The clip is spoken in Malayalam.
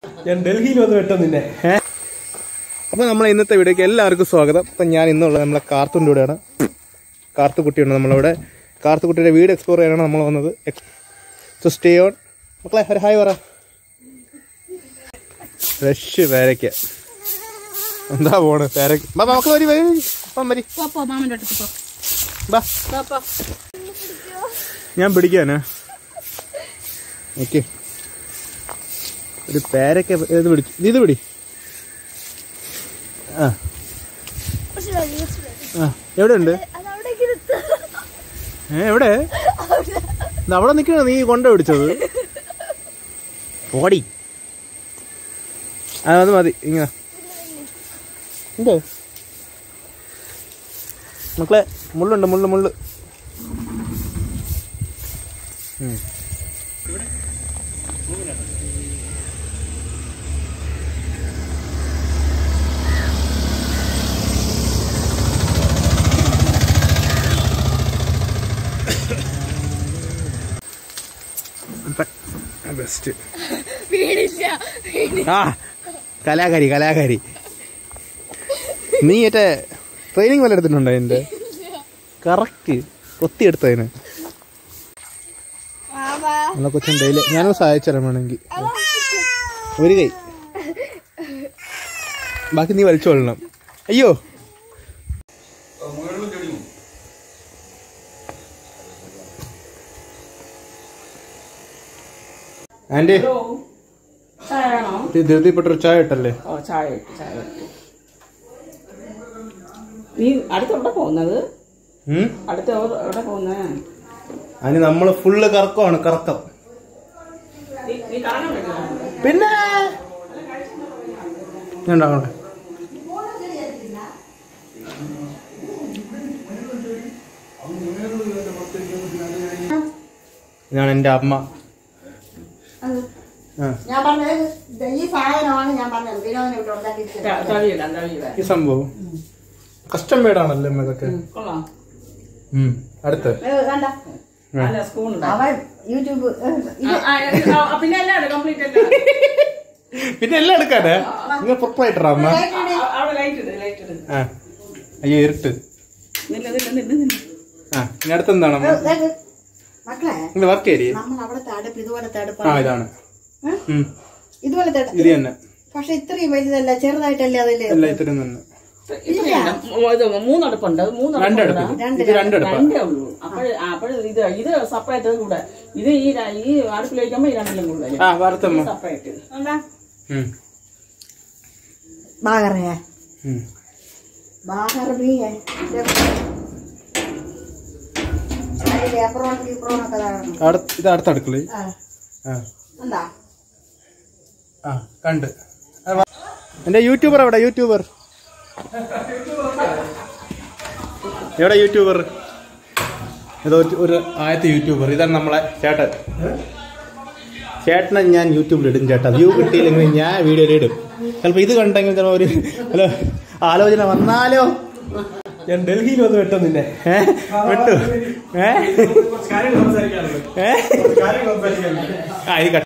ഞാൻ ഡൽഹിയിൽ വന്ന് വെട്ടം നിന്നെ അപ്പോൾ നമ്മൾ ഇന്നത്തെ വീഡിയോക്ക് എല്ലാവർക്കും സ്വാഗതം അപ്പം ഞാൻ ഇന്നുള്ളത് നമ്മളെ കാർത്തൂൻ്റെ കൂടെയാണ് കാർത്തുകുട്ടിയുണ്ട് നമ്മളിവിടെ കാർത്തുകുട്ടിയുടെ വീട് എക്സ്പ്ലോർ ചെയ്യാനാണ് നമ്മൾ വന്നത് സോ സ്റ്റേ ഓൺ മക്കളെ ഒരു ഹായ് പറ ഫ്രഷ് പേരയ്ക്ക എന്താ പോണ് പേരയ്ക്ക ബാ മക്കൾ വരി വരി അപ്പം വരി പോ പോ മാമൻ്റെ അടുത്ത് പോ ബാ പോ പോ ഞാൻ പിടിക്കാനാ ഓക്കെ ഒരു പേരയ്ക്ക ഇത് പിടിച്ചു ഇത് പിടി ആ ആ എവിടെ ഉണ്ട് ഏ എവിടെ ഇത് അവിടെ നിൽക്കണ നീ കൊണ്ട പിടിച്ചത് ഓടി ആ അത് മതി ഇങ്ങനെ ഉണ്ടോ മക്കളെ മുള്ളുണ്ട് മുള്ളു മുള്ളു ഉം. ബെസ്റ്റ് ആ കലാകാരി കലാകാരി നീ മറ്റേ ട്രെയിനിങ് വല്ല എടുത്തിട്ടുണ്ടോ എൻ്റെ കറക്റ്റ് കൊത്തിയെടുത്തതിന് നമ്മളെ കൊച്ചും ഡെയിലി ഞാനും സഹായിച്ചു വേണമെങ്കിൽ ഒരു കൈ ബാക്കി നീ വലിച്ചോളണം അയ്യോ ആൻറ്റി ചായ വേണോ ധൃതിപ്പെട്ടൊരു ചായ ഇട്ടല്ലേ ഓ ചായ ഇട്ടു ചായ ഇട്ടു നീ അടുത്ത് എവിടെ പോകുന്നത് ഉം? അടുത്ത് എവിടെ എവിടെ പോകുന്നത് അതിന് നമ്മള് ഫുള്ള് കറക്കമാണ് കറക്കം നീ നീ കാണാൻ പറ്റുമോ പിന്നെ ഞാൻ ഉണ്ടാകട്ടെ ഇതാണ് എൻ്റെ അമ്മ ആ ഞാൻ പറഞ്ഞത് ഇത് ഈ സാധനമാണ് ഞാൻ പറഞ്ഞത് വിനോദനെ ഇവിടെ ഉണ്ടാക്കിയിരിക്കുന്നത് ത- തവിയിടാം തവിയിടാം ഈ സംഭവം കസ്റ്റം മേഡാണല്ലേ അമ്മ ഇതൊക്കെ കൊള്ളാം ഉം. അടുത്ത് ഏ, കണ്ട നല്ല സ്പൂൺ അവൻ യൂട്യൂബ് ഏ, ഇത് പിന്നെ എല്ലാം കംപ്ലീറ്റ് എല്ലാം പിന്നെ എല്ലാം എടുക്കാനേ നിങ്ങൾ പ്രൊപ്പറേറ്ററാ അമ്മ ആ, അവിടെ ലൈറ്റ് ഇട് ലൈറ്റ് ഇട് ആ അയ്യോ ഇരുട്ട് നില്ല നില്ല നില്ല നില്ല ആ ഇനി അടുത്തെന്താണ് അമ്മ ഏ, ഏ, മക്കളെ നിങ്ങൾ വർക്ക് ഏരിയ നമ്മൾ അവിടുത്തെ അടുപ്പ് ഇതുപോലത്തെ ആ അടുപ്പാണ് ഇതാണ് ഏ? ഉം. ഇതുപോലത്തെ അടുപ്പ്. ഇത് തന്നെ പക്ഷെ ഇത്രയും വലുതല്ല ചെറുതായിട്ടല്ലേ അതില് എല്ലാം ഇത്രയും തന്നെ ഇത്രയുണ്ട്. ഇത് മൂന്നടുപ്പുണ്ട് അത് രണ്ടടുപ്പ് മൂന്നടുപ്പുണ്ട് ഇത് രണ്ടടുപ്പാ രണ്ടേ ഉള്ളൂ അപ്പോൾ അപ്പോൾ ഇത് ഇത് സെപ്പറേറ്റ് കൂടെ ഇത് ഈ ര- ഈ അടുപ്പിൽ വയ്ക്കുമ്പോൾ ഈ രണ്ടിലും കൂടുതൽ ആ വറുത്തമ്മ സെപ്പറേറ്റ് ഉം. ബാഗറേ ഉം. ബാഗർ ബി है അതിലെ അപ്പുറം ഇപ്പുറമൊക്കെ കാണുന്നു അടുത്ത ഇത് അടുത്ത അടുക്കള ആ ആ എന്താ ആ കണ്ട് ആ, വ- എന്റെ യൂട്യൂബർ എവിടെ യൂട്യൂബർ എവിടെ യൂട്യൂബർ ഏതോ ഒരു- ഒരു ആദ്യത്തെ യൂട്യൂബർ ഇതാണ് നമ്മളെ ചേട്ടൻ ചേട്ടനെ ഞാൻ യൂട്യൂബിൽ ഇടും ചേട്ടാ വ്യൂ കിട്ടിയില്ലെങ്കിൽ ഞാൻ വീഡിയോയിൽ ഇടും ചിലപ്പോൾ ഇത് കണ്ടെങ്കിൽ ചിലപ്പോൾ ഒരു ഹലോ ആലോചന വന്നാലോ ഞാൻ ഡൽഹിയിൽ വന്ന് വെട്ടം നിന്നെ ഏ വിട്ടു ഏ കുറച്ച് കാര്യങ്ങൾ സംസാരിക്കാനുണ്ട് ഏ കാര്യങ്ങൾ സംസാരിക്കാനുണ്ട് ആ ഇത്